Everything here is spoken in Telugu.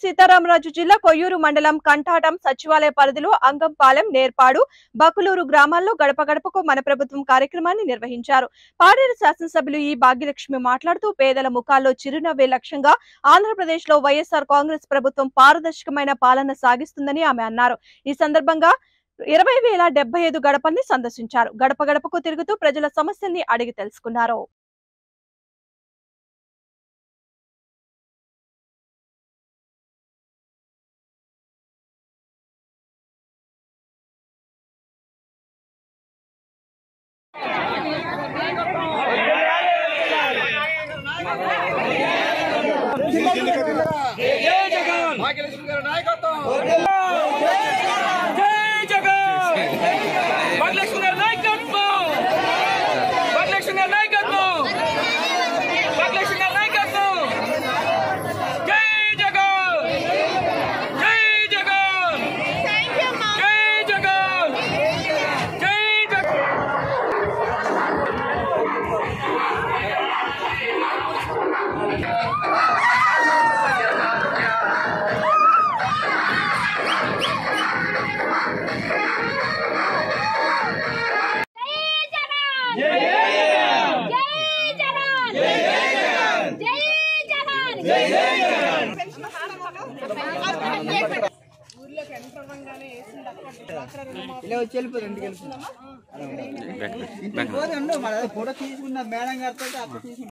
సీతారామరాజు జిల్లా కొయ్యూరు మండలం కంఠాటం సచివాలయ పరిధిలో అంగంపాలెం నేర్పాడు బకులూరు గ్రామాల్లో గడప గడపకు మన ప్రభుత్వం కార్యక్రమాన్ని నిర్వహించారు పాడేరు శాసనసభ్యులు ఈ భాగ్యలక్ష్మి మాట్లాడుతూ పేదల ముఖాల్లో చిరునవ్వే లక్ష్యంగా ఆంధ్రప్రదేశ్ లో వైఎస్ఆర్ కాంగ్రెస్ ప్రభుత్వం పారదర్శకమైన పాలన సాగిస్తుందని ఆమె అన్నారు ఈ సందర్భంగా ఇరవై వేల డెబ్బై ఐదు గడపల్ని సందర్శించారు గడప గడపకు తిరుగుతూ ప్రజల సమస్యల్ని అడిగి తెలుసుకున్నారు భాగ్యలక్ష్మి గారి నాయకత్వం జై జగన్ వరలక్ష్మి గారి నాయకత్వం వరలక్ష్మి గారి నాయకత్వం వరలక్ష్మి గారి నాయకత్వం జై జగన్ జై జగన్ జై జగన్ జై జగన్ జై జగన్ జై జగన్ జై జగన్ ఇలా వచ్చి వెళ్ళిపోదు ఇంటికి వెళ్ళిపోదు ఇంటికి పోదు మన ఫోటో తీసుకున్న మేడం గారితో అక్కడ తీసుకున్నా